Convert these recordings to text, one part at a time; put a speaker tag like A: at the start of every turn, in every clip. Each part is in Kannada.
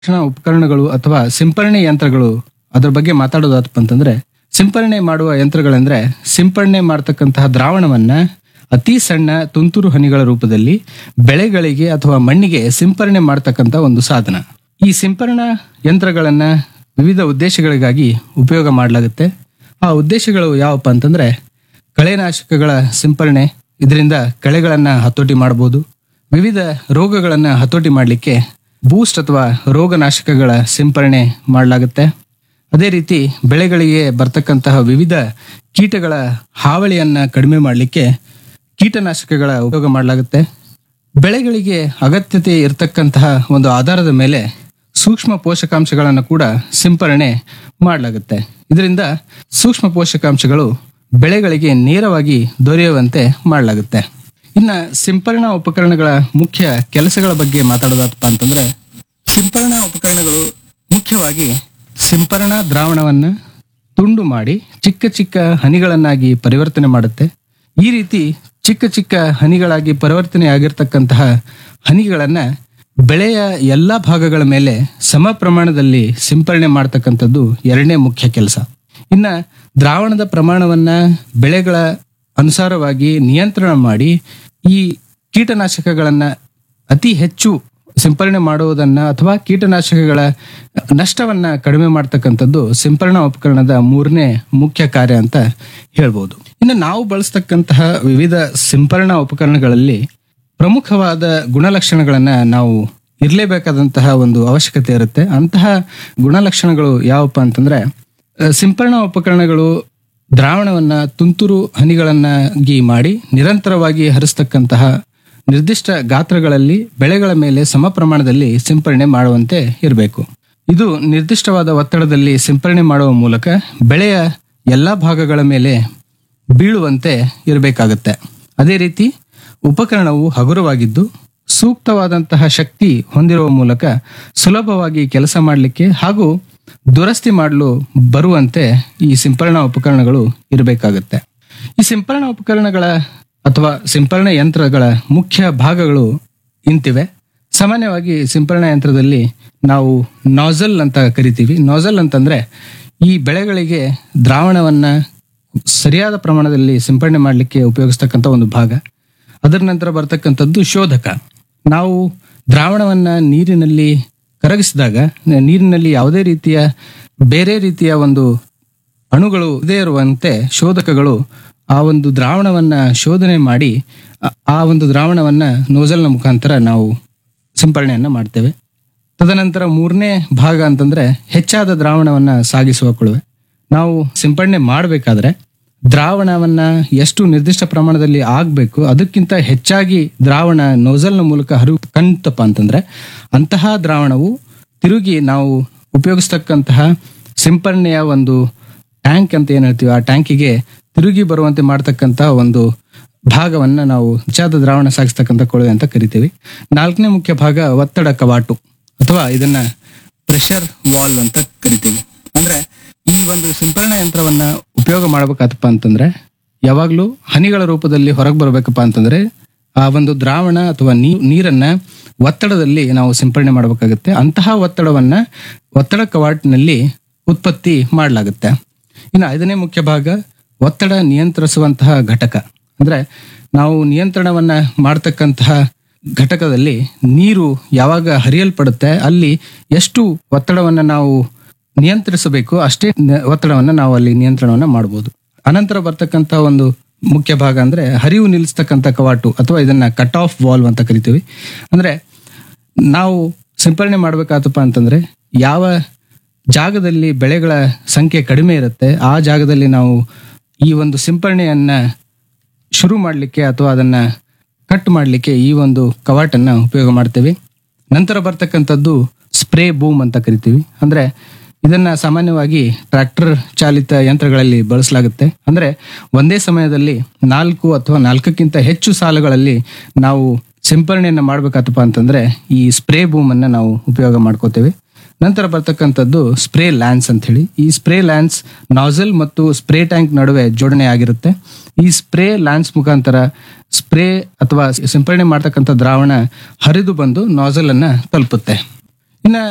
A: ರಕ್ಷಣಾ ಉಪಕರಣಗಳು ಅಥವಾ ಸಿಂಪರಣೆ ಯಂತ್ರಗಳು ಅದ್ರ ಬಗ್ಗೆ ಮಾತಾಡೋದಾತಪ್ಪ ಅಂತಂದ್ರೆ ಸಿಂಪರಣೆ ಮಾಡುವ ಯಂತ್ರಗಳೆಂದ್ರೆ ಸಿಂಪರಣೆ ಮಾಡತಕ್ಕಂತಹ ದ್ರಾವಣವನ್ನ ಅತಿ ಸಣ್ಣ ತುಂತುರು ಹನಿಗಳ ರೂಪದಲ್ಲಿ ಬೆಳೆಗಳಿಗೆ ಅಥವಾ ಮಣ್ಣಿಗೆ ಸಿಂಪರಣೆ ಮಾಡತಕ್ಕಂತ ಒಂದು ಸಾಧನ ಈ ಸಿಂಪರಣಾ ಯಂತ್ರಗಳನ್ನ ವಿವಿಧ ಉದ್ದೇಶಗಳಿಗಾಗಿ ಉಪಯೋಗ ಮಾಡಲಾಗುತ್ತೆ ಆ ಉದ್ದೇಶಗಳು ಯಾವಪ್ಪ ಅಂತಂದ್ರೆ ಕಳೆನಾಶಕಗಳ ಸಿಂಪರಣೆ ಇದರಿಂದ ಕಳೆಗಳನ್ನ ಹತೋಟಿ ಮಾಡಬಹುದು ವಿವಿಧ ರೋಗಗಳನ್ನ ಹತೋಟಿ ಮಾಡಲಿಕ್ಕೆ ಬೂಸ್ಟ್ ಅಥವಾ ರೋಗನಾಶಕಗಳ ಸಿಂಪರಣೆ ಮಾಡಲಾಗುತ್ತೆ ಅದೇ ರೀತಿ ಬೆಳೆಗಳಿಗೆ ಬರ್ತಕ್ಕಂತಹ ವಿವಿಧ ಕೀಟಗಳ ಹಾವಳಿಯನ್ನ ಕಡಿಮೆ ಮಾಡಲಿಕ್ಕೆ ಕೀಟನಾಶಕಗಳ ಉಪಯೋಗ ಮಾಡಲಾಗುತ್ತೆ ಬೆಳೆಗಳಿಗೆ ಅಗತ್ಯತೆ ಇರತಕ್ಕಂತಹ ಒಂದು ಆಧಾರದ ಮೇಲೆ ಸೂಕ್ಷ್ಮ ಪೋಷಕಾಂಶಗಳನ್ನು ಕೂಡ ಸಿಂಪರಣೆ ಮಾಡಲಾಗುತ್ತೆ ಇದರಿಂದ ಸೂಕ್ಷ್ಮ ಪೋಷಕಾಂಶಗಳು ಬೆಳೆಗಳಿಗೆ ನೇರವಾಗಿ ದೊರೆಯುವಂತೆ ಮಾಡಲಾಗುತ್ತೆ ಇನ್ನ ಸಿಂಪರಣಾ ಉಪಕರಣಗಳ ಮುಖ್ಯ ಕೆಲಸಗಳ ಬಗ್ಗೆ ಮಾತಾಡೋದಪ್ಪ ಅಂತಂದ್ರೆ ಸಿಂಪರಣಾ ಉಪಕರಣಗಳು ಮುಖ್ಯವಾಗಿ ಸಿಂಪರಣಾ ದ್ರಾವಣವನ್ನ ತುಂಡು ಮಾಡಿ ಚಿಕ್ಕ ಚಿಕ್ಕ ಹನಿಗಳನ್ನಾಗಿ ಪರಿವರ್ತನೆ ಮಾಡುತ್ತೆ ಈ ರೀತಿ ಚಿಕ್ಕ ಚಿಕ್ಕ ಹನಿಗಳಾಗಿ ಪರಿವರ್ತನೆ ಆಗಿರ್ತಕ್ಕಂತಹ ಹನಿಗಳನ್ನ ಬೆಳೆಯ ಎಲ್ಲಾ ಭಾಗಗಳ ಮೇಲೆ ಸಮ ಪ್ರಮಾಣದಲ್ಲಿ ಸಿಂಪರಣೆ ಮಾಡತಕ್ಕಂಥದ್ದು ಎರಡನೇ ಮುಖ್ಯ ಕೆಲಸ ಇನ್ನ ದ್ರಾವಣದ ಪ್ರಮಾಣವನ್ನ ಬೆಳೆಗಳ ಅನುಸಾರವಾಗಿ ನಿಯಂತ್ರಣ ಮಾಡಿ ಈ ಕೀಟನಾಶಕಗಳನ್ನ ಅತಿ ಹೆಚ್ಚು ಸಿಂಪರಣೆ ಮಾಡುವುದನ್ನ ಅಥವಾ ಕೀಟನಾಶಕಗಳ ನಷ್ಟವನ್ನ ಕಡಿಮೆ ಮಾಡ್ತಕ್ಕಂಥದ್ದು ಸಿಂಪರಣಾ ಉಪಕರಣದ ಮೂರನೇ ಮುಖ್ಯ ಕಾರ್ಯ ಅಂತ ಹೇಳ್ಬೋದು ಇನ್ನು ನಾವು ಬಳಸ್ತಕ್ಕಂತಹ ವಿವಿಧ ಸಿಂಪರಣಾ ಉಪಕರಣಗಳಲ್ಲಿ ಪ್ರಮುಖವಾದ ಗುಣಲಕ್ಷಣಗಳನ್ನ ನಾವು ಇರಲೇಬೇಕಾದಂತಹ ಒಂದು ಅವಶ್ಯಕತೆ ಇರುತ್ತೆ ಅಂತಹ ಗುಣಲಕ್ಷಣಗಳು ಯಾವಪ್ಪ ಅಂತಂದ್ರೆ ಅಹ್, ಸಿಂಪರಣಾ ಉಪಕರಣಗಳು ದ್ರಾವಣವನ್ನ ತುಂತುರು ಹನಿಗಳನ್ನಾಗಿ ಮಾಡಿ ನಿರಂತರವಾಗಿ ಹರಿಸ್ತಕ್ಕಂತಹ ನಿರ್ದಿಷ್ಟ ಗಾತ್ರಗಳಲ್ಲಿ ಬೆಳೆಗಳ ಮೇಲೆ ಸಮ ಪ್ರಮಾಣದಲ್ಲಿ ಸಿಂಪರಣೆ ಮಾಡುವಂತೆ ಇರಬೇಕು ಇದು ನಿರ್ದಿಷ್ಟವಾದ ಒತ್ತಡದಲ್ಲಿ ಸಿಂಪರಣೆ ಮಾಡುವ ಮೂಲಕ ಬೆಳೆಯ ಎಲ್ಲಾ ಭಾಗಗಳ ಮೇಲೆ ಬೀಳುವಂತೆ ಇರಬೇಕಾಗುತ್ತೆ ಅದೇ ರೀತಿ ಉಪಕರಣವು ಹಗುರವಾಗಿದ್ದು ಸೂಕ್ತವಾದಂತಹ ಶಕ್ತಿ ಹೊಂದಿರುವ ಮೂಲಕ ಸುಲಭವಾಗಿ ಕೆಲಸ ಮಾಡಲಿಕ್ಕೆ ಹಾಗೂ ದುರಸ್ತಿ ಮಾಡಲು ಬರುವಂತೆ ಈ ಸಿಂಪರಣಾ ಉಪಕರಣಗಳು ಇರಬೇಕಾಗುತ್ತೆ ಈ ಸಿಂಪರಣಾ ಉಪಕರಣಗಳ ಅಥವಾ ಸಿಂಪರಣೆ ಯಂತ್ರಗಳ ಮುಖ್ಯ ಭಾಗಗಳು ಇಂತಿವೆ ಸಾಮಾನ್ಯವಾಗಿ ಸಿಂಪರಣಾ ಯಂತ್ರದಲ್ಲಿ ನಾವು ನಾಜಲ್ ಅಂತ ಕರಿತೀವಿ ನಾಜಲ್ ಅಂತಂದ್ರೆ ಈ ಬೆಳೆಗಳಿಗೆ ದ್ರಾವಣವನ್ನ ಸರಿಯಾದ ಪ್ರಮಾಣದಲ್ಲಿ ಸಿಂಪರಣೆ ಮಾಡಲಿಕ್ಕೆ ಉಪಯೋಗಿಸ್ತಕ್ಕಂಥ ಒಂದು ಭಾಗ ಅದರ ನಂತರ ಬರ್ತಕ್ಕಂಥದ್ದು ಶೋಧಕ ನಾವು ದ್ರಾವಣವನ್ನ ನೀರಿನಲ್ಲಿ ಕರಗಿಸಿದಾಗ ನೀರಿನಲ್ಲಿ ಯಾವುದೇ ರೀತಿಯ ಬೇರೆ ರೀತಿಯ ಒಂದು ಅಣುಗಳು ಇದೇ ಇರುವಂತೆ ಶೋಧಕಗಳು ಆ ಒಂದು ದ್ರಾವಣವನ್ನ ಶೋಧನೆ ಮಾಡಿ ಆ- ಆ ಒಂದು ದ್ರಾವಣವನ್ನ ನೋಜಲ್ನ ಮುಖಾಂತರ ನಾವು ಸಿಂಪರಣೆಯನ್ನ ಮಾಡ್ತೇವೆ ತದನಂತರ ಮೂರನೇ ಭಾಗ ಅಂತಂದ್ರೆ ಹೆಚ್ಚಾದ ದ್ರಾವಣವನ್ನ ಸಾಗಿಸುವ ಕೊಳುವೆ ನಾವು ಸಿಂಪರಣೆ ಮಾಡಬೇಕಾದ್ರೆ ದ್ರಾವಣವನ್ನ ಎಷ್ಟು ನಿರ್ದಿಷ್ಟ ಪ್ರಮಾಣದಲ್ಲಿ ಆಗಬೇಕು ಅದಕ್ಕಿಂತ ಹೆಚ್ಚಾಗಿ ದ್ರಾವಣ ನೋಜಲ್ನ ಮೂಲಕ ಹರಿವು ಕಂತಪ್ಪ ಅಂತಂದ್ರೆ ಅಂತಹ ದ್ರಾವಣವು ತಿರುಗಿ ನಾವು ಉಪಯೋಗಿಸ್ತಕ್ಕಂತಹ ಸಿಂಪರಣೆಯ ಒಂದು ಟ್ಯಾಂಕ್ ಅಂತ ಏನ್ ಹೇಳ್ತೀವಿ ಆ ಟ್ಯಾಂಕಿಗೆ ತಿರುಗಿ ಬರುವಂತೆ ಮಾಡ್ತಕ್ಕಂತಹ ಒಂದು ಭಾಗವನ್ನ ನಾವು ಹೆಚ್ಚಾದ ದ್ರಾವಣ ಸಾಗಿಸ್ತಕ್ಕಂಥ ಕೊಳವೆ ಅಂತ ಕರಿತೀವಿ ನಾಲ್ಕನೇ ಮುಖ್ಯ ಭಾಗ ಒತ್ತಡ ಕವಾಟು ಅಥವಾ ಇದನ್ನ ಪ್ರೆಷರ್ ವಾಲ್ವ್ ಅಂತ ಕರಿತೀವಿ ಅಂದ್ರೆ ಈ ಒಂದು ಸಿಂಪರಣಾ ಯಂತ್ರವನ್ನ ಉಪಯೋಗ ಮಾಡ್ಬೇಕಾತಪ್ಪ ಅಂತಂದ್ರೆ ಯಾವಾಗ್ಲೂ ಹನಿಗಳ ರೂಪದಲ್ಲಿ ಹೊರಗೆ ಬರ್ಬೇಕಪ್ಪ ಅಂತಂದ್ರೆ ಆ ಒಂದು ದ್ರಾವಣ ಅಥವಾ ನೀ ನೀರನ್ನ ಒತ್ತಡದಲ್ಲಿ ನಾವು ಸಿಂಪರಣೆ ಮಾಡಬೇಕಾಗುತ್ತೆ ಅಂತಹ ಒತ್ತಡವನ್ನ ಒತ್ತಡ ಕವಾಟಿನಲ್ಲಿ ಉತ್ಪತ್ತಿ ಮಾಡಲಾಗುತ್ತೆ ಇನ್ನು ಐದನೇ ಮುಖ್ಯ ಭಾಗ ಒತ್ತಡ ನಿಯಂತ್ರಿಸುವಂತಹ ಘಟಕ ಅಂದ್ರೆ ನಾವು ನಿಯಂತ್ರಣವನ್ನ ಮಾಡ್ತಕ್ಕಂತಹ ಘಟಕದಲ್ಲಿ ನೀರು ಯಾವಾಗ ಹರಿಯಲ್ಪಡುತ್ತೆ ಅಲ್ಲಿ ಎಷ್ಟು ಒತ್ತಡವನ್ನ ನಾವು ನಿಯಂತ್ರಿಸಬೇಕು ಅಷ್ಟೇ ನ- ಒತ್ತಡವನ್ನ ನಾವು ಅಲ್ಲಿ ನಿಯಂತ್ರಣವನ್ನ ಮಾಡಬಹುದು ಅನಂತರ ಬರ್ತಕ್ಕಂತ ಒಂದು ಮುಖ್ಯ ಭಾಗ ಅಂದ್ರೆ ಹರಿವು ನಿಲ್ಲಿಸ್ತಕ್ಕಂಥ ಕವಾಟು ಅಥವಾ ಇದನ್ನ ಕಟ್ ಆಫ್ ವಾಲ್ವ್ ಅಂತ ಕರಿತೀವಿ ಅಂದ್ರೆ ನಾವು ಸಿಂಪರಣೆ ಮಾಡ್ಬೇಕಾತಪ್ಪ ಅಂತಂದ್ರೆ ಯಾವ ಜಾಗದಲ್ಲಿ ಬೆಳೆಗಳ ಸಂಖ್ಯೆ ಕಡಿಮೆ ಇರುತ್ತೆ ಆ ಜಾಗದಲ್ಲಿ ನಾವು ಈ ಒಂದು ಸಿಂಪರಣೆಯನ್ನ ಶುರು ಮಾಡಲಿಕ್ಕೆ ಅಥವಾ ಅದನ್ನ ಕಟ್ ಮಾಡಲಿಕ್ಕೆ ಈ ಒಂದು ಕವಾಟನ್ನ ಉಪಯೋಗ ಮಾಡ್ತೇವೆ ನಂತರ ಬರ್ತಕ್ಕಂಥದ್ದು ಸ್ಪ್ರೇ ಬೂಮ್ ಅಂತ ಕರಿತೀವಿ ಅಂದ್ರೆ ಇದನ್ನ ಸಾಮಾನ್ಯವಾಗಿ ಟ್ರ್ಯಾಕ್ಟರ್ ಚಾಲಿತ ಯಂತ್ರಗಳಲ್ಲಿ ಬಳಸಲಾಗುತ್ತೆ ಅಂದ್ರೆ ಒಂದೇ ಸಮಯದಲ್ಲಿ ನಾಲ್ಕು ಅಥವಾ ನಾಲ್ಕಕ್ಕಿಂತ ಹೆಚ್ಚು ಸಾಲುಗಳಲ್ಲಿ ನಾವು ಸಿಂಪರಣೆಯನ್ನ ಮಾಡ್ಬೇಕಾತಪ್ಪ ಅಂತಂದ್ರೆ ಈ ಸ್ಪ್ರೇ ಬೂಮ್ ಅನ್ನ ನಾವು ಉಪಯೋಗ ಮಾಡ್ಕೋತೇವೆ ನಂತರ ಬರ್ತಕ್ಕಂಥದ್ದು ಸ್ಪ್ರೇ ಲ್ಯಾನ್ಸ್ ಅಂತ ಹೇಳಿ ಈ ಸ್ಪ್ರೇ ಲ್ಯಾನ್ಸ್ ನಾಸಲ್ ಮತ್ತು ಸ್ಪ್ರೇ ಟ್ಯಾಂಕ್ ನಡುವೆ ಜೋಡಣೆ ಆಗಿರುತ್ತೆ ಈ ಸ್ಪ್ರೇ ಲ್ಯಾನ್ಸ್ ಮುಖಾಂತರ ಸ್ಪ್ರೇ ಅಥವಾ ಸಿಂಪರಣೆ ಮಾಡ್ತಕ್ಕಂಥ ದ್ರಾವಣ ಹರಿದು ಬಂದು ನಾಸಲ್ ಅನ್ನ ತಲುಪುತ್ತೆ ಇನ್ನ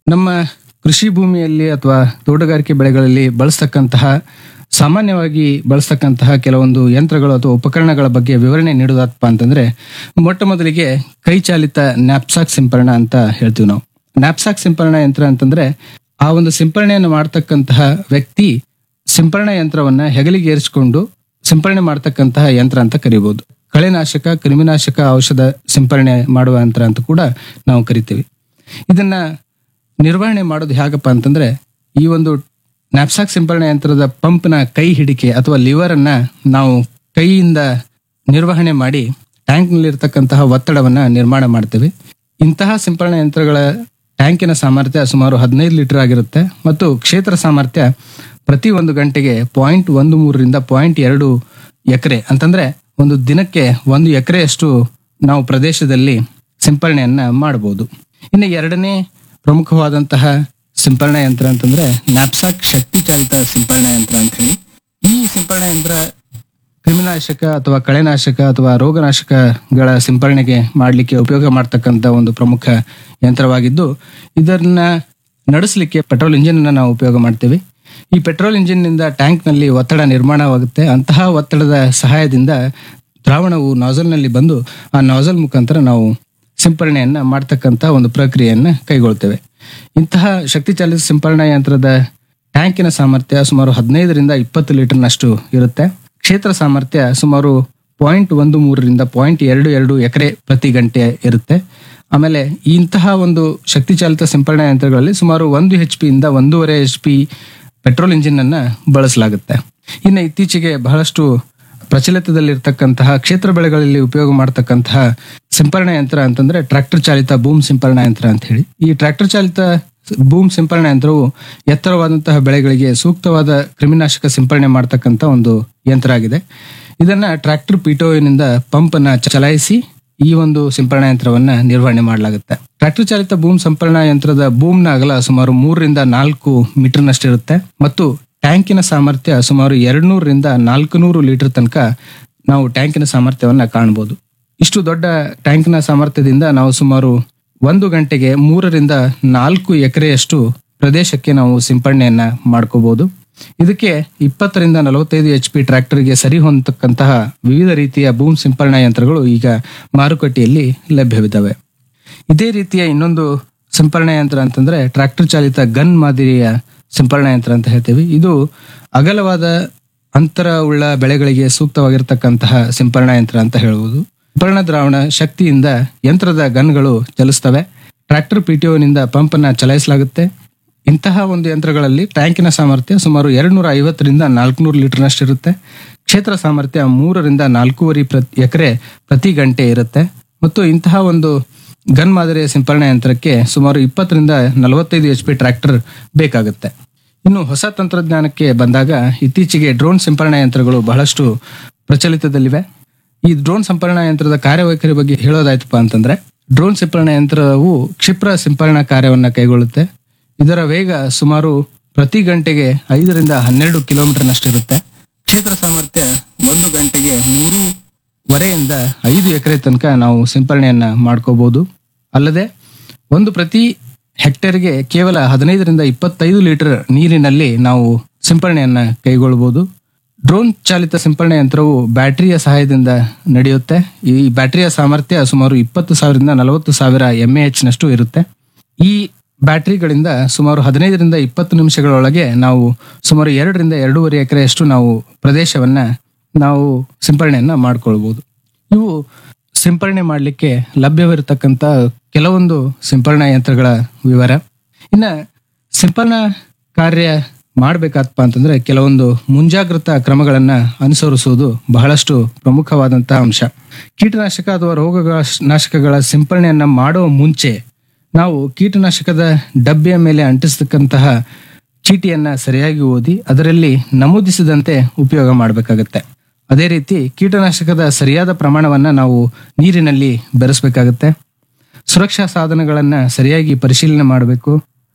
A: ನಮ್ಮ ಕೃಷಿ ಭೂಮಿಯಲ್ಲಿ ಅಥವಾ ತೋಟಗಾರಿಕೆ ಬೆಳೆಗಳಲ್ಲಿ ಬಳಸ್ತಕ್ಕಂತಹ ಸಾಮಾನ್ಯವಾಗಿ ಬಳಸ್ತಕ್ಕಂತಹ ಕೆಲವೊಂದು ಯಂತ್ರಗಳು ಅಥವಾ ಉಪಕರಣಗಳ ಬಗ್ಗೆ ವಿವರಣೆ ನೀಡೋದಪ್ಪ ಅಂತಂದ್ರೆ ಮೊಟ್ಟ ಮೊದಲಿಗೆ ಕೈ ಚಾಲಿತ ನ್ಯಾಪ್ಸಾಕ್ ಸಿಂಪರಣಾ ಅಂತ ಹೇಳ್ತೀವಿ ನಾವು ನ್ಯಾಪ್ಸಾಕ್ ಸಿಂಪರಣಾ ಯಂತ್ರ ಅಂತಂದ್ರೆ ಆ ಒಂದು ಸಿಂಪರಣೆಯನ್ನು ಮಾಡ್ತಕ್ಕಂತಹ ವ್ಯಕ್ತಿ ಸಿಂಪರಣಾ ಯಂತ್ರವನ್ನ ಹೆಗಲಿಗೆ ಏರಿಸಿಕೊಂಡು ಸಿಂಪರಣೆ ಮಾಡ್ತಕ್ಕಂತಹ ಯಂತ್ರ ಅಂತ ಕರಿಬಹುದು ಕಳೆನಾಶಕ ಕ್ರಿಮಿನಾಶಕ ಔಷಧ ಸಿಂಪರಣೆ ಮಾಡುವ ಯಂತ್ರ ಅಂತ ಕೂಡ ನಾವು ಕರಿತೀವಿ ಇದನ್ನ ನಿರ್ವಹಣೆ ಮಾಡೋದು ಹೇಗಪ್ಪ ಅಂತಂದ್ರೆ ಈ ಒಂದು ನ್ಯಾಪ್ಸಾಕ್ ಸಿಂಪರಣೆ ಯಂತ್ರದ ಪಂಪ್ನ ಕೈ ಹಿಡಿಕೆ ಅಥವಾ ಲಿವರ್ ಅನ್ನ ನಾವು ಕೈಯಿಂದ ನಿರ್ವಹಣೆ ಮಾಡಿ ಟ್ಯಾಂಕ್ನಲ್ಲಿರ್ತಕ್ಕಂತಹ ಒತ್ತಡವನ್ನ ನಿರ್ಮಾಣ ಮಾಡ್ತೇವೆ ಇಂತಹ ಸಿಂಪರಣಾ ಯಂತ್ರಗಳ ಟ್ಯಾಂಕಿನ ಸಾಮರ್ಥ್ಯ ಸುಮಾರು ಹದಿನೈದು ಲೀಟರ್ ಆಗಿರುತ್ತೆ ಮತ್ತು ಕ್ಷೇತ್ರ ಸಾಮರ್ಥ್ಯ ಪ್ರತಿ ಒಂದು ಗಂಟೆಗೆ ಪಾಯಿಂಟ್ ಒಂದು ಮೂರರಿಂದ ಪಾಯಿಂಟ್ ಎರಡು ಎಕರೆ ಅಂತಂದ್ರೆ ಒಂದು ದಿನಕ್ಕೆ ಒಂದು ಎಕರೆಯಷ್ಟು ನಾವು ಪ್ರದೇಶದಲ್ಲಿ ಸಿಂಪರಣೆಯನ್ನ ಮಾಡಬಹುದು ಇನ್ನು ಎರಡನೇ ಪ್ರಮುಖವಾದಂತಹ ಸಿಂಪರಣಾ ಯಂತ್ರ ಅಂತಂದ್ರೆ ನ್ಯಾಪ್ಸಾಕ್ ಶಕ್ತಿ ಚಾಲಿತ ಸಿಂಪರಣಾ ಯಂತ್ರ ಅಂತ ಹೇಳಿ ಈ ಸಿಂಪರಣಾ ಯಂತ್ರ ಕ್ರಿಮಿನಾಶಕ ಅಥವಾ ಕಳೆನಾಶಕ ಅಥವಾ ರೋಗನಾಶಕಗಳ ಸಿಂಪರಣೆಗೆ ಮಾಡಲಿಕ್ಕೆ ಉಪಯೋಗ ಮಾಡ್ತಕ್ಕಂಥ ಒಂದು ಪ್ರಮುಖ ಯಂತ್ರವಾಗಿದ್ದು ಇದನ್ನ ನಡೆಸಲಿಕ್ಕೆ ಪೆಟ್ರೋಲ್ ಇಂಜಿನ್ ಅನ್ನ ನಾವು ಉಪಯೋಗ ಮಾಡ್ತೇವೆ ಈ ಪೆಟ್ರೋಲ್ ಇಂಜಿನ್ ನಿಂದ ಟ್ಯಾಂಕ್ ನಲ್ಲಿ ಒತ್ತಡ ನಿರ್ಮಾಣವಾಗುತ್ತೆ ಅಂತಹ ಒತ್ತಡದ ಸಹಾಯದಿಂದ ದ್ರಾವಣವು ನಾಜಲ್ ನಲ್ಲಿ ಬಂದು ಆ ನಾಜಲ್ ಮುಖಾಂತರ ನಾವು ಸಿಂಪರಣೆಯನ್ನ ಮಾಡ್ತಕ್ಕಂಥ ಒಂದು ಪ್ರಕ್ರಿಯೆಯನ್ನ ಕೈಗೊಳ್ತೇವೆ ಇಂತಹ ಶಕ್ತಿ ಚಾಲಿತ ಸಿಂಪರಣಾ ಯಂತ್ರದ ಟ್ಯಾಂಕಿನ ಸಾಮರ್ಥ್ಯ ಸುಮಾರು ಹದಿನೈದರಿಂದ ಇಪ್ಪತ್ತು ಲೀಟರ್ನಷ್ಟು ಇರುತ್ತೆ ಕ್ಷೇತ್ರ ಸಾಮರ್ಥ್ಯ ಸುಮಾರು ಪಾಯಿಂಟ್ ಒಂದು ಮೂರರಿಂದ ಪಾಯಿಂಟ್ ಎರಡು ಎರಡು ಎಕರೆ ಪ್ರತಿ ಗಂಟೆ ಇರುತ್ತೆ ಆಮೇಲೆ ಇಂತಹ ಒಂದು ಶಕ್ತಿ ಚಾಲಿತ ಸಿಂಪರಣಾ ಯಂತ್ರಗಳಲ್ಲಿ ಸುಮಾರು ಒಂದು ಎಚ್ ಪಿ ಇಂದ ಒಂದೂವರೆ ಎಚ್ ಪಿ ಪೆಟ್ರೋಲ್ ಇಂಜಿನ್ ಅನ್ನ ಬಳಸಲಾಗುತ್ತೆ ಇನ್ನು ಇತ್ತೀಚೆಗೆ ಬಹಳಷ್ಟು ಪ್ರಚಲಿತದಲ್ಲಿರ್ತಕ್ಕಂತಹ ಕ್ಷೇತ್ರ ಬೆಳೆಗಳಲ್ಲಿ ಉಪಯೋಗ ಮಾಡತಕ್ಕಂತಹ ಸಿಂಪರಣಾ ಯಂತ್ರ ಅಂತಂದ್ರೆ ಟ್ರ್ಯಾಕ್ಟರ್ ಚಾಲಿತ ಬೂಮ್ ಸಿಂಪರಣಾ ಯಂತ್ರ ಅಂತ ಹೇಳಿ ಈ ಟ್ರ್ಯಾಕ್ಟರ್ ಚಾಲಿತ ಬೂಮ್ ಸಿಂಪರಣಾ ಯಂತ್ರವು ಎತ್ತರವಾದಂತಹ ಬೆಳೆಗಳಿಗೆ ಸೂಕ್ತವಾದ ಕ್ರಿಮಿನಾಶಕ ಸಿಂಪರಣೆ ಮಾಡತಕ್ಕಂತ ಒಂದು ಯಂತ್ರ ಆಗಿದೆ ಇದನ್ನ ಟ್ರ್ಯಾಕ್ಟರ್ ಪಿಟೋನಿಂದ ಪಂಪ್ ಅನ್ನ ಚಲಾಯಿಸಿ ಈ ಒಂದು ಸಿಂಪರಣಾ ಯಂತ್ರವನ್ನ ನಿರ್ವಹಣೆ ಮಾಡಲಾಗುತ್ತೆ ಟ್ರ್ಯಾಕ್ಟರ್ ಚಾಲಿತ ಬೂಮ್ ಸಂಪರಣಾ ಯಂತ್ರದ ಬೂಮ್ನ ಅಗಲ ಸುಮಾರು ಮೂರರಿಂದ ನಾಲ್ಕು ಮೀಟರ್ನಷ್ಟಿರುತ್ತೆ ಮತ್ತು ಟ್ಯಾಂಕಿನ ಸಾಮರ್ಥ್ಯ ಸುಮಾರು ಎರಡು ನೂರರಿಂದ ನಾಲ್ಕು ನೂರು ಲೀಟರ್ ತನಕ ನಾವು ಟ್ಯಾಂಕಿನ ಸಾಮರ್ಥ್ಯವನ್ನ ಕಾಣಬಹುದು ಇಷ್ಟು ದೊಡ್ಡ ಟ್ಯಾಂಕಿನ ಸಾಮರ್ಥ್ಯದಿಂದ ನಾವು ಸುಮಾರು ಒಂದು ಗಂಟೆಗೆ ಮೂರರಿಂದ ನಾಲ್ಕು ಎಕರೆಯಷ್ಟು ಪ್ರದೇಶಕ್ಕೆ ನಾವು ಸಿಂಪರಣೆಯನ್ನ ಮಾಡ್ಕೋಬಹುದು ಇದಕ್ಕೆ ಇಪ್ಪತ್ತರಿಂದ ನಲವತ್ತೈದು ಎಚ್ ಪಿ ಟ್ರ್ಯಾಕ್ಟರ್ಗೆ ಸರಿ ಹೊಂದತಕ್ಕಂತಹ ವಿವಿಧ ರೀತಿಯ ಬೂಮ್ ಸಿಂಪರಣಾ ಯಂತ್ರಗಳು ಈಗ ಮಾರುಕಟ್ಟೆಯಲ್ಲಿ ಲಭ್ಯವಿದ್ದಾವೆ ಇದೇ ರೀತಿಯ ಇನ್ನೊಂದು ಸಿಂಪರಣಾ ಯಂತ್ರ ಅಂತಂದ್ರೆ ಟ್ರ್ಯಾಕ್ಟರ್ ಚಾಲಿತ ಗನ್ ಮಾದರಿಯ ಸಿಂಪರಣಾ ಯಂತ್ರ ಅಂತ ಹೇಳ್ತೀವಿ ಇದು ಅಗಲವಾದ ಅಂತರ ಉಳ್ಳ ಬೆಳೆಗಳಿಗೆ ಸೂಕ್ತವಾಗಿರ್ತಕ್ಕಂತಹ ಸಿಂಪರಣಾ ಯಂತ್ರ ಅಂತ ಹೇಳುವುದು ಸಿಂಪರಣಾ ದ್ರಾವಣ ಶಕ್ತಿಯಿಂದ ಯಂತ್ರದ ಗನ್ಗಳು ಚಲಿಸ್ತವೆ ಟ್ರ್ಯಾಕ್ಟರ್ ಪಿಟಿಒನಿಂದ ಪಂಪ್ ಅನ್ನ ಚಲಾಯಿಸಲಾಗುತ್ತೆ ಇಂತಹ ಒಂದು ಯಂತ್ರಗಳಲ್ಲಿ ಟ್ಯಾಂಕಿನ ಸಾಮರ್ಥ್ಯ ಸುಮಾರು ಎರಡು ನೂರ ಐವತ್ತರಿಂದ ನಾಲ್ಕುನೂರು ಲೀಟರ್ನಷ್ಟು ಇರುತ್ತೆ ಕ್ಷೇತ್ರ ಸಾಮರ್ಥ್ಯ ಮೂರರಿಂದ ನಾಲ್ಕೂವರೆ ಪ್ರತಿ ಎಕರೆ ಪ್ರತಿ ಗಂಟೆ ಇರುತ್ತೆ ಮತ್ತು ಇಂತಹ ಒಂದು ಗನ್ ಮಾದರಿಯ ಸಿಂಪರಣಾ ಯಂತ್ರಕ್ಕೆ ಸುಮಾರು ಇಪ್ಪತ್ತರಿಂದ ನಲವತ್ತೈದು ಎಚ್ ಪಿ ಟ್ರ್ಯಾಕ್ಟರ್ ಬೇಕಾಗುತ್ತೆ ಇನ್ನು ಹೊಸ ತಂತ್ರಜ್ಞಾನಕ್ಕೆ ಬಂದಾಗ ಇತ್ತೀಚೆಗೆ ಡ್ರೋನ್ ಸಿಂಪರಣಾ ಯಂತ್ರಗಳು ಬಹಳಷ್ಟು ಪ್ರಚಲಿತದಲ್ಲಿವೆ ಈ ಡ್ರೋನ್ ಸಿಂಪರಣಾ ಯಂತ್ರದ ಕಾರ್ಯವೈಖರಿ ಬಗ್ಗೆ ಹೇಳೋದಾಯ್ತಪ್ಪ ಅಂತಂದ್ರೆ ಡ್ರೋನ್ ಸಿಂಪರಣಾ ಯಂತ್ರವು ಕ್ಷಿಪ್ರ ಸಿಂಪರಣಾ ಕಾರ್ಯವನ್ನ ಕೈಗೊಳ್ಳುತ್ತೆ ಇದರ ವೇಗ ಸುಮಾರು ಪ್ರತಿ ಗಂಟೆಗೆ ಐದರಿಂದ ಹನ್ನೆರಡು ಕಿಲೋಮೀಟರ್ನಷ್ಟು ಇರುತ್ತೆ ಕ್ಷೇತ್ರ ಸಾಮರ್ಥ್ಯ ಒಂದು ಗಂಟೆಗೆ ಮೂರುವರೆಯಿಂದ ಐದು ಎಕರೆ ತನಕ ನಾವು ಸಿಂಪರಣೆಯನ್ನ ಮಾಡ್ಕೋಬಹುದು ಅಲ್ಲದೆ ಒಂದು ಪ್ರತಿ ಹೆಕ್ಟೇರ್ಗೆ ಕೇವಲ ಹದಿನೈದರಿಂದ ಇಪ್ಪತ್ತೈದು ಲೀಟರ್ ನೀರಿನಲ್ಲಿ ನಾವು ಸಿಂಪರಣೆಯನ್ನ ಕೈಗೊಳ್ಳಬಹುದು ಡ್ರೋನ್ ಚಾಲಿತ ಸಿಂಪರಣೆ ಯಂತ್ರವು ಬ್ಯಾಟರಿಯ ಸಹಾಯದಿಂದ ನಡೆಯುತ್ತೆ ಈ ಬ್ಯಾಟರಿಯ ಸಾಮರ್ಥ್ಯ ಸುಮಾರು ಇಪ್ಪತ್ತು ಸಾವಿರದಿಂದ ನಲವತ್ತು ಸಾವಿರ ಎಂ ಎಚ್ ನಷ್ಟು ಇರುತ್ತೆ ಈ ಬ್ಯಾಟರಿಗಳಿಂದ ಸುಮಾರು ಹದಿನೈದರಿಂದ ಇಪ್ಪತ್ತು ನಿಮಿಷಗಳೊಳಗೆ ನಾವು ಸುಮಾರು ಎರಡರಿಂದ ಎರಡೂವರೆ ಎಕರೆಯಷ್ಟು ನಾವು ಪ್ರದೇಶವನ್ನ ನಾವು ಸಿಂಪರಣೆಯನ್ನ ಮಾಡ್ಕೊಳ್ಬಹುದು ಇವು ಸಿಂಪರಣೆ ಮಾಡಲಿಕ್ಕೆ ಲಭ್ಯವಿರತಕ್ಕಂತ ಕೆಲವೊಂದು ಸಿಂಪರಣಾ ಯಂತ್ರಗಳ ವಿವರ ಇನ್ನ ಸಿಂಪರಣಾ ಕಾರ್ಯ ಮಾಡ್ಬೇಕಾತಪ್ಪ ಅಂತಂದ್ರೆ ಕೆಲವೊಂದು ಮುಂಜಾಗ್ರತಾ ಕ್ರಮಗಳನ್ನ ಅನುಸರಿಸುವುದು ಬಹಳಷ್ಟು ಪ್ರಮುಖವಾದಂತಹ ಅಂಶ ಕೀಟನಾಶಕ ಅಥವಾ ರೋಗ ನಾಶಕಗಳ ಸಿಂಪರಣೆಯನ್ನ ಮಾಡೋ ಮುಂಚೆ ನಾವು ಕೀಟನಾಶಕದ ಡಬ್ಬಿಯ ಮೇಲೆ ಅಂಟಿಸ್ತಕ್ಕಂತಹ ಚೀಟಿಯನ್ನ ಸರಿಯಾಗಿ ಓದಿ ಅದರಲ್ಲಿ ನಮೂದಿಸಿದಂತೆ ಉಪಯೋಗ ಮಾಡಬೇಕಾಗತ್ತೆ ಅದೇ ರೀತಿ ಕೀಟನಾಶಕದ ಸರಿಯಾದ ಪ್ರಮಾಣವನ್ನ ನಾವು ನೀರಿನಲ್ಲಿ ಬೆರೆಸಬೇಕಾಗತ್ತೆ ಸುರಕ್ಷಾ ಸಾಧನಗಳನ್ನ ಸರಿಯಾಗಿ ಪರಿಶೀಲನೆ ಮಾಡಬೇಕು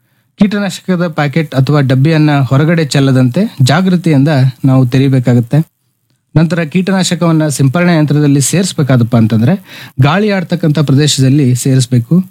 A: ಕೀಟನಾಶಕದ ಪ್ಯಾಕೆಟ್ ಅಥವಾ ಡಬ್ಬಿಯನ್ನ ಹೊರಗಡೆ ಚೆಲ್ಲದಂತೆ ಜಾಗೃತಿಯಿಂದ ನಾವು ತೆರಿಬೇಕಾಗುತ್ತೆ ನಂತರ ಕೀಟನಾಶಕವನ್ನ ಸಿಂಪರಣಾ ಯಂತ್ರದಲ್ಲಿ ಸೇರಿಸಬೇಕಾದಪ್ಪ ಅಂತಂದ್ರೆ ಗಾಳಿ ಆಡ್ತಕ್ಕಂಥ ಪ್ರದೇಶದಲ್ಲಿ ಸೇರಿಸಬೇಕು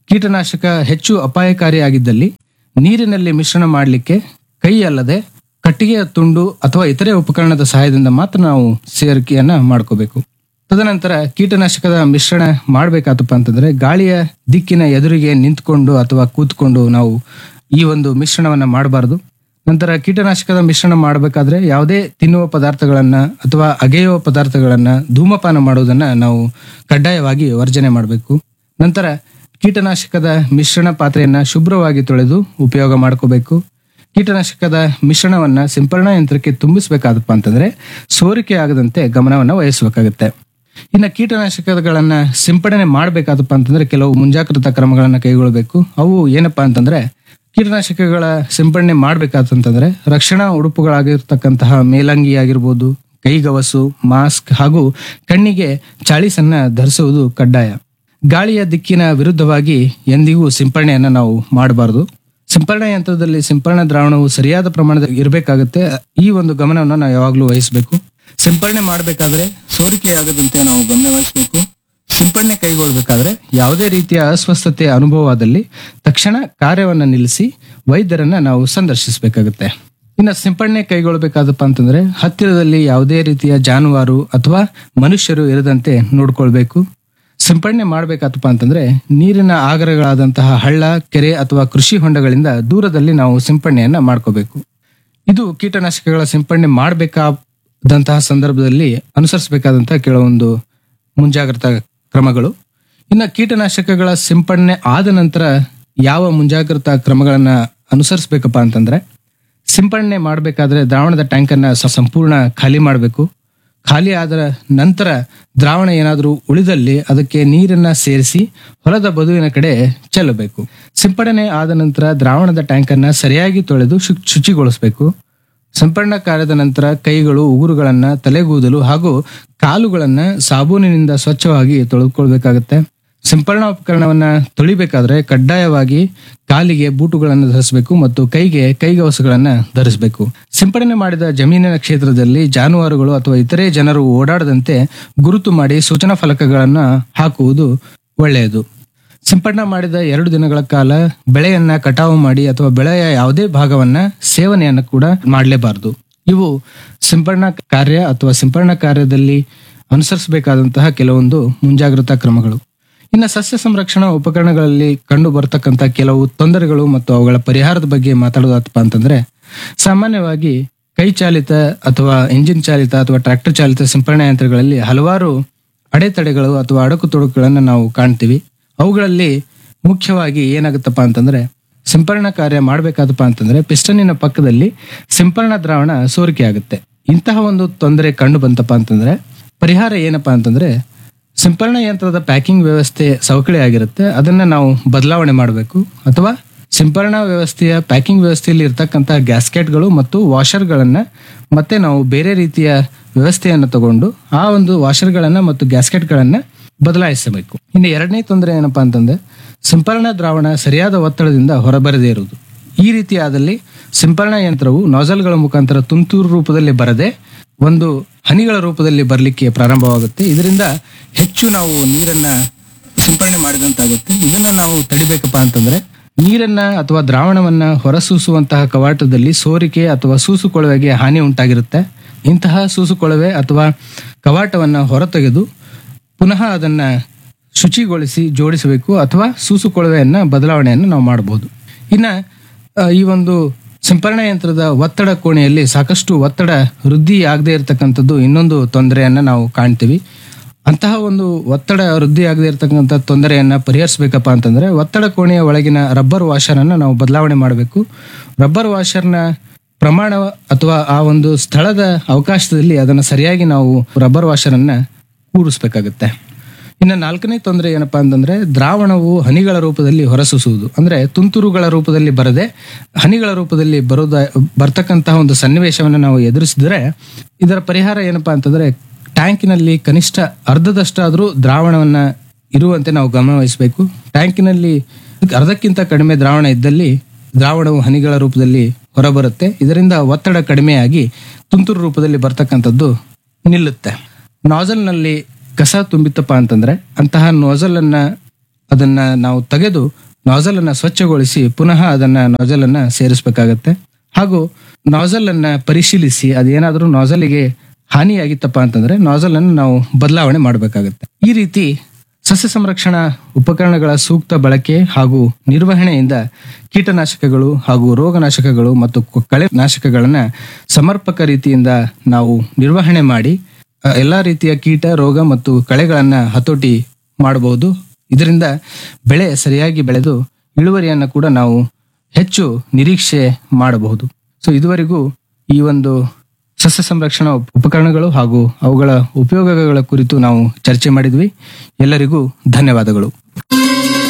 A: ಕೀಟನಾಶಕ ಹೆಚ್ಚು ಅಪಾಯಕಾರಿಯಾಗಿದ್ದಲ್ಲಿ ನೀರಿನಲ್ಲಿ ಮಿಶ್ರಣ ಮಾಡಲಿಕ್ಕೆ ಕೈ ಅಲ್ಲದೆ ಕಟ್ಟಿಗೆಯ ತುಂಡು ಅಥವಾ ಇತರೆ ಉಪಕರಣದ ಸಹಾಯದಿಂದ ಮಾತ್ರ ನಾವು ಸೇರಿಕೆಯನ್ನ ಮಾಡ್ಕೋಬೇಕು ತದನಂತರ ಕೀಟನಾಶಕದ ಮಿಶ್ರಣ ಮಾಡಬೇಕಾತಪ್ಪ ಅಂತಂದ್ರೆ ಗಾಳಿಯ ದಿಕ್ಕಿನ ಎದುರಿಗೆ ನಿಂತ್ಕೊಂಡು ಅಥವಾ ಕೂತ್ಕೊಂಡು ನಾವು ಈ ಒಂದು ಮಿಶ್ರಣವನ್ನ ಮಾಡಬಾರದು ನಂತರ ಕೀಟನಾಶಕದ ಮಿಶ್ರಣ ಮಾಡಬೇಕಾದ್ರೆ ಯಾವುದೇ ತಿನ್ನುವ ಪದಾರ್ಥಗಳನ್ನ ಅಥವಾ ಅಗೆಯುವ ಪದಾರ್ಥಗಳನ್ನ ಧೂಮಪಾನ ಮಾಡುವುದನ್ನ ನಾವು ಕಡ್ಡಾಯವಾಗಿ ವರ್ಜನೆ ಮಾಡಬೇಕು ನಂತರ ಕೀಟನಾಶಕದ ಮಿಶ್ರಣ ಪಾತ್ರೆಯನ್ನ ಶುಭ್ರವಾಗಿ ತೊಳೆದು ಉಪಯೋಗ ಮಾಡ್ಕೋಬೇಕು ಕೀಟನಾಶಕದ ಮಿಶ್ರಣವನ್ನ ಸಿಂಪರಣಾ ಯಂತ್ರಕ್ಕೆ ತುಂಬಿಸಬೇಕಾದಪ್ಪ ಅಂತಂದ್ರೆ ಸೋರಿಕೆ ಆಗದಂತೆ ಗಮನವನ್ನ ವಹಿಸಬೇಕಾಗುತ್ತೆ ಇನ್ನು ಕೀಟನಾಶಕಗಳನ್ನ ಸಿಂಪಡಣೆ ಮಾಡಬೇಕಾದಪ್ಪ ಅಂತಂದ್ರೆ ಕೆಲವು ಮುಂಜಾಗ್ರತಾ ಕ್ರಮಗಳನ್ನ ಕೈಗೊಳ್ಳಬೇಕು ಅವು ಏನಪ್ಪಾ ಅಂತಂದ್ರೆ ಕೀಟನಾಶಕಗಳ ಸಿಂಪಡಣೆ ಮಾಡ್ಬೇಕಾತಂತಂದ್ರೆ ರಕ್ಷಣಾ ಉಡುಪುಗಳಾಗಿರ್ತಕ್ಕಂತಹ ಮೇಲಂಗಿ ಆಗಿರ್ಬೋದು ಕೈಗವಸು ಮಾಸ್ಕ್ ಹಾಗೂ ಕಣ್ಣಿಗೆ ಚಾಳಿಸನ್ನ ಧರಿಸುವುದು ಕಡ್ಡಾಯ ಗಾಳಿಯ ದಿಕ್ಕಿನ ವಿರುದ್ಧವಾಗಿ ಎಂದಿಗೂ ಸಿಂಪರಣೆಯನ್ನ ನಾವು ಮಾಡಬಾರದು ಸಿಂಪರಣಾ ಯಂತ್ರದಲ್ಲಿ ಸಿಂಪರಣಾ ದ್ರಾವಣವು ಸರಿಯಾದ ಪ್ರಮಾಣದಲ್ಲಿ ಇರಬೇಕಾಗುತ್ತೆ ಈ ಒಂದು ಗಮನವನ್ನು ನಾವು ಯಾವಾಗಲೂ ವಹಿಸಬೇಕು ಸಿಂಪರಣೆ ಮಾಡಬೇಕಾದ್ರೆ ಸೋರಿಕೆಯಾಗದಂತೆ ನಾವು ಗಮನ ವಹಿಸಬೇಕು ಸಿಂಪರಣೆ ಕೈಗೊಳ್ಳಬೇಕಾದ್ರೆ ಯಾವುದೇ ರೀತಿಯ ಅಸ್ವಸ್ಥತೆ ಅನುಭವವಾದಲ್ಲಿ ತಕ್ಷಣ ಕಾರ್ಯವನ್ನ ನಿಲ್ಲಿಸಿ ವೈದ್ಯರನ್ನ ನಾವು ಸಂದರ್ಶಿಸಬೇಕಾಗುತ್ತೆ ಇನ್ನು ಸಿಂಪರಣೆ ಕೈಗೊಳ್ಳಬೇಕಾದಪ್ಪ ಅಂತಂದ್ರೆ ಹತ್ತಿರದಲ್ಲಿ ಯಾವುದೇ ರೀತಿಯ ಜಾನುವಾರು ಅಥವಾ ಮನುಷ್ಯರು ಇರದಂತೆ ನೋಡ್ಕೊಳ್ಬೇಕು ಸಿಂಪಡಣೆ ಮಾಡಬೇಕಾತಪ್ಪ ಅಂತಂದ್ರೆ ನೀರಿನ ಆಗರಗಳಾದಂತಹ ಹಳ್ಳ ಕೆರೆ ಅಥವಾ ಕೃಷಿ ಹೊಂಡಗಳಿಂದ ದೂರದಲ್ಲಿ ನಾವು ಸಿಂಪಡಣೆಯನ್ನ ಮಾಡ್ಕೋಬೇಕು ಇದು ಕೀಟನಾಶಕಗಳ ಸಿಂಪಡಣೆ ಮಾಡಬೇಕಾದಂತಹ ಸಂದರ್ಭದಲ್ಲಿ ಅನುಸರಿಸಬೇಕಾದಂತಹ ಕೆಲವೊಂದು ಮುಂಜಾಗ್ರತಾ ಕ್ರಮಗಳು ಇನ್ನು ಕೀಟನಾಶಕಗಳ ಸಿಂಪಡಣೆ ಆದ ನಂತರ ಯಾವ ಮುಂಜಾಗ್ರತಾ ಕ್ರಮಗಳನ್ನ ಅನುಸರಿಸಬೇಕಪ್ಪ ಅಂತಂದ್ರೆ ಸಿಂಪಡಣೆ ಮಾಡಬೇಕಾದ್ರೆ ದ್ರಾವಣದ ಟ್ಯಾಂಕನ್ನ ಸ- ಸಂಪೂರ್ಣ ಖಾಲಿ ಮಾಡಬೇಕು ಖಾಲಿ ಆದ ನಂತರ ದ್ರಾವಣ ಏನಾದರೂ ಉಳಿದಲ್ಲಿ ಅದಕ್ಕೆ ನೀರನ್ನ ಸೇರಿಸಿ ಹೊಲದ ಬದುವಿನ ಕಡೆ ಚೆಲ್ಲಬೇಕು ಸಿಂಪಡಣೆ ಆದ ನಂತರ ದ್ರಾವಣದ ಟ್ಯಾಂಕನ್ನ ಸರಿಯಾಗಿ ತೊಳೆದು ಶು- ಶುಚಿಗೊಳಿಸಬೇಕು ಸಿಂಪಡಣಾ ಕಾರ್ಯದ ನಂತರ ಕೈಗಳು ಉಗುರುಗಳನ್ನ ತಲೆಗೂದಲು ಹಾಗೂ ಕಾಲುಗಳನ್ನ ಸಾಬೂನಿನಿಂದ ಸ್ವಚ್ಛವಾಗಿ ತೊಳೆದುಕೊಳ್ಬೇಕಾಗತ್ತೆ ಸಿಂಪರಣಾ ಉಪಕರಣವನ್ನ ತೊಳಿಬೇಕಾದ್ರೆ ಕಡ್ಡಾಯವಾಗಿ ಕಾಲಿಗೆ ಬೂಟುಗಳನ್ನು ಧರಿಸಬೇಕು ಮತ್ತು ಕೈಗೆ ಕೈಗವಸುಗಳನ್ನ ಧರಿಸಬೇಕು ಸಿಂಪಡಣೆ ಮಾಡಿದ ಜಮೀನಿನ ಕ್ಷೇತ್ರದಲ್ಲಿ ಜಾನುವಾರುಗಳು ಅಥವಾ ಇತರೆ ಜನರು ಓಡಾಡದಂತೆ ಗುರುತು ಮಾಡಿ ಸೂಚನಾ ಫಲಕಗಳನ್ನ ಹಾಕುವುದು ಒಳ್ಳೆಯದು ಸಿಂಪಡಣೆ ಮಾಡಿದ ಎರಡು ದಿನಗಳ ಕಾಲ ಬೆಳೆಯನ್ನ ಕಟಾವು ಮಾಡಿ ಅಥವಾ ಬೆಳೆಯ ಯಾವುದೇ ಭಾಗವನ್ನ ಸೇವನೆಯನ್ನ ಕೂಡ ಮಾಡಲೇಬಾರದು ಇವು ಸಿಂಪಡಣಾ ಕಾರ್ಯ ಅಥವಾ ಸಿಂಪಡಣಾ ಕಾರ್ಯದಲ್ಲಿ ಅನುಸರಿಸಬೇಕಾದಂತಹ ಕೆಲವೊಂದು ಮುಂಜಾಗ್ರತಾ ಕ್ರಮಗಳು ಇನ್ನು ಸಸ್ಯ ಸಂರಕ್ಷಣಾ ಉಪಕರಣಗಳಲ್ಲಿ ಕಂಡು ಬರತಕ್ಕಂತ ಕೆಲವು ತೊಂದರೆಗಳು ಮತ್ತು ಅವುಗಳ ಪರಿಹಾರದ ಬಗ್ಗೆ ಮಾತಾಡೋದಪ್ಪ ಅಂತಂದ್ರೆ ಸಾಮಾನ್ಯವಾಗಿ ಕೈ ಚಾಲಿತ ಅಥವಾ ಇಂಜಿನ್ ಚಾಲಿತ ಅಥವಾ ಟ್ರ್ಯಾಕ್ಟರ್ ಚಾಲಿತ ಸಿಂಪರಣಾ ಯಂತ್ರಗಳಲ್ಲಿ ಹಲವಾರು ಅಡೆತಡೆಗಳು ಅಥವಾ ಅಡಕು ತೊಡಕುಗಳನ್ನು ನಾವು ಕಾಣ್ತೀವಿ ಅವುಗಳಲ್ಲಿ ಮುಖ್ಯವಾಗಿ ಏನಾಗುತ್ತಪ್ಪ ಅಂತಂದ್ರೆ ಸಿಂಪರಣಾ ಕಾರ್ಯ ಮಾಡಬೇಕಾದಪ್ಪ ಅಂತಂದ್ರೆ ಪಿಸ್ಟನಿನ ಪಕ್ಕದಲ್ಲಿ ಸಿಂಪರಣಾ ದ್ರಾವಣ ಸೋರಿಕೆ ಆಗುತ್ತೆ ಇಂತಹ ಒಂದು ತೊಂದರೆ ಕಂಡು ಬಂತಪ್ಪ ಅಂತಂದ್ರೆ ಪರಿಹಾರ ಏನಪ್ಪಾ ಅಂತಂದ್ರೆ ಸಿಂಪರಣಾ ಯಂತ್ರದ ಪ್ಯಾಕಿಂಗ್ ವ್ಯವಸ್ಥೆ ಸವಕಳಿ ಆಗಿರುತ್ತೆ ಅದನ್ನ ನಾವು ಬದಲಾವಣೆ ಮಾಡಬೇಕು ಅಥವಾ ಸಿಂಪರಣಾ ವ್ಯವಸ್ಥೆಯ ಪ್ಯಾಕಿಂಗ್ ವ್ಯವಸ್ಥೆಯಲ್ಲಿ ಇರ್ತಕ್ಕಂಥ ಗ್ಯಾಸ್ಕೆಟ್ಗಳು ಮತ್ತು ವಾಷರ್ಗಳನ್ನ ಮತ್ತೆ ನಾವು ಬೇರೆ ರೀತಿಯ ವ್ಯವಸ್ಥೆಯನ್ನು ತಗೊಂಡು ಆ ಒಂದು ವಾಷರ್ಗಳನ್ನ ಮತ್ತು ಗ್ಯಾಸ್ಕೆಟ್ಗಳನ್ನ ಬದಲಾಯಿಸಬೇಕು ಇನ್ನು ಎರಡನೇ ತೊಂದರೆ ಏನಪ್ಪಾ ಅಂತಂದ್ರೆ ಸಿಂಪರಣಾ ದ್ರಾವಣ ಸರಿಯಾದ ಒತ್ತಡದಿಂದ ಹೊರಬರದೇ ಇರುವುದು ಈ ರೀತಿಯಾದಲ್ಲಿ ಸಿಂಪರಣಾ ಯಂತ್ರವು ನಾಜಲ್ಗಳ ಮುಖಾಂತರ ತುಂತುರು ರೂಪದಲ್ಲಿ ಬರದೆ ಒಂದು ಹನಿಗಳ ರೂಪದಲ್ಲಿ ಬರಲಿಕ್ಕೆ ಪ್ರಾರಂಭವಾಗುತ್ತೆ ಇದರಿಂದ ಹೆಚ್ಚು ನಾವು ನೀರನ್ನ ಸಿಂಪರಣೆ ಮಾಡಿದಂತಾಗುತ್ತೆ ಇದನ್ನ ನಾವು ತಡಿಬೇಕಪ್ಪ ಅಂತಂದ್ರೆ ನೀರನ್ನ ಅಥವಾ ದ್ರಾವಣವನ್ನ ಹೊರಸೂಸುವಂತಹ ಕವಾಟದಲ್ಲಿ ಸೋರಿಕೆ ಅಥವಾ ಸೂಸುಕೊಳವೆಗೆ ಹಾನಿ ಉಂಟಾಗಿರುತ್ತೆ ಇಂತಹ ಸೂಸುಕೊಳವೆ ಅಥವಾ ಕವಾಟವನ್ನ ಹೊರತೆಗೆದು ಪುನಃ ಅದನ್ನ ಶುಚಿಗೊಳಿಸಿ ಜೋಡಿಸಬೇಕು ಅಥವಾ ಸೂಸುಕೊಳವೆಯನ್ನ ಬದಲಾವಣೆಯನ್ನು ನಾವು ಮಾಡಬಹುದು ಇನ್ನ ಆ, ಈ ಒಂದು ಸಿಂಪರಣಾ ಯಂತ್ರದ ಒತ್ತಡ ಕೋಣೆಯಲ್ಲಿ ಸಾಕಷ್ಟು ಒತ್ತಡ ವೃದ್ಧಿ ಆಗದೆ ಇರತಕ್ಕಂಥದ್ದು ಇನ್ನೊಂದು ತೊಂದರೆಯನ್ನ ನಾವು ಕಾಣ್ತೀವಿ ಅಂತಹ ಒಂದು ಒತ್ತಡ ವೃದ್ಧಿ ಆಗದೆ ಇರತಕ್ಕಂಥ ತೊಂದರೆಯನ್ನ ಪರಿಹರಿಸಬೇಕಪ್ಪ ಅಂತಂದ್ರೆ ಒತ್ತಡ ಕೋಣೆಯ ಒಳಗಿನ ರಬ್ಬರ್ ವಾಷರ್ ಅನ್ನ ನಾವು ಬದಲಾವಣೆ ಮಾಡಬೇಕು ರಬ್ಬರ್ ವಾಷರ್ನ ಪ್ರಮಾಣ ಅಥವಾ ಆ ಒಂದು ಸ್ಥಳದ ಅವಕಾಶದಲ್ಲಿ ಅದನ್ನು ಸರಿಯಾಗಿ ನಾವು ರಬ್ಬರ್ ವಾಷರ್ ಅನ್ನ ಕೂರಿಸ್ಬೇಕಾಗತ್ತೆ ಇನ್ನು ನಾಲ್ಕನೇ ತೊಂದರೆ ಏನಪ್ಪಾ ಅಂತಂದ್ರೆ ದ್ರಾವಣವು ಹನಿಗಳ ರೂಪದಲ್ಲಿ ಹೊರಸೂಸುವುದು ಅಂದ್ರೆ ತುಂತುರುಗಳ ರೂಪದಲ್ಲಿ ಬರದೆ ಹನಿಗಳ ರೂಪದಲ್ಲಿ ಬರೋದ ಬರ್ತಕ್ಕಂತಹ ಒಂದು ಸನ್ನಿವೇಶವನ್ನು ನಾವು ಎದುರಿಸಿದ್ರೆ ಇದರ ಪರಿಹಾರ ಏನಪ್ಪಾ ಅಂತಂದ್ರೆ ಟ್ಯಾಂಕಿನಲ್ಲಿ ಕನಿಷ್ಠ ಅರ್ಧದಷ್ಟಾದ್ರೂ ದ್ರಾವಣವನ್ನ ಇರುವಂತೆ ನಾವು ಗಮನ ವಹಿಸಬೇಕು ಟ್ಯಾಂಕಿನಲ್ಲಿ ಅರ್ಧಕ್ಕಿಂತ ಕಡಿಮೆ ದ್ರಾವಣ ಇದ್ದಲ್ಲಿ ದ್ರಾವಣವು ಹನಿಗಳ ರೂಪದಲ್ಲಿ ಹೊರಬರುತ್ತೆ ಇದರಿಂದ ಒತ್ತಡ ಕಡಿಮೆಯಾಗಿ ತುಂತುರು ರೂಪದಲ್ಲಿ ಬರ್ತಕ್ಕಂಥದ್ದು ನಿಲ್ಲುತ್ತೆ ನಾಜಲ್ನಲ್ಲಿ ಕಸ ತುಂಬಿತ್ತಪ್ಪ ಅಂತಂದ್ರೆ ಅಂತಹ ನೋಜಲ್ ಅನ್ನ ಅದನ್ನ ನಾವು ತೆಗೆದು ನಾಜಲ್ ಅನ್ನ ಸ್ವಚ್ಛಗೊಳಿಸಿ ಪುನಃ ಅದನ್ನ ನಾಜಲ್ ಅನ್ನ ಸೇರಿಸಬೇಕಾಗತ್ತೆ ಹಾಗೂ ನಾಜಲ್ ಅನ್ನ ಪರಿಶೀಲಿಸಿ ಅದೇನಾದ್ರೂ ನಾಜಲಿಗೆ ಹಾನಿಯಾಗಿತ್ತಪ್ಪ ಅಂತಂದ್ರೆ ನಾಜಲ್ ಅನ್ನು ನಾವು ಬದಲಾವಣೆ ಮಾಡಬೇಕಾಗತ್ತೆ ಈ ರೀತಿ ಸಸ್ಯ ಸಂರಕ್ಷಣಾ ಉಪಕರಣಗಳ ಸೂಕ್ತ ಬಳಕೆ ಹಾಗೂ ನಿರ್ವಹಣೆಯಿಂದ ಕೀಟನಾಶಕಗಳು ಹಾಗೂ ರೋಗನಾಶಕಗಳು ಮತ್ತು ಕು- ಕಳೆ ನಾಶಕಗಳನ್ನ ಸಮರ್ಪಕ ರೀತಿಯಿಂದ ನಾವು ನಿರ್ವಹಣೆ ಮಾಡಿ ಅ, ಎಲ್ಲಾ ರೀತಿಯ ಕೀಟ ರೋಗ ಮತ್ತು ಕಳೆಗಳನ್ನ ಹತೋಟಿ ಮಾಡಬಹುದು ಇದರಿಂದ ಬೆಳೆ ಸರಿಯಾಗಿ ಬೆಳೆದು ಇಳುವರಿಯನ್ನ ಕೂಡ ನಾವು ಹೆಚ್ಚು ನಿರೀಕ್ಷೆ ಮಾಡಬಹುದು ಸೊ ಇದುವರೆಗೂ ಈ ಒಂದು ಸಸ್ಯ ಸಂರಕ್ಷಣಾ ಉಪ- ಉಪಕರಣಗಳು ಹಾಗೂ ಅವುಗಳ ಉಪಯೋಗಗಳ ಕುರಿತು ನಾವು ಚರ್ಚೆ ಮಾಡಿದ್ವಿ ಎಲ್ಲರಿಗೂ ಧನ್ಯವಾದಗಳು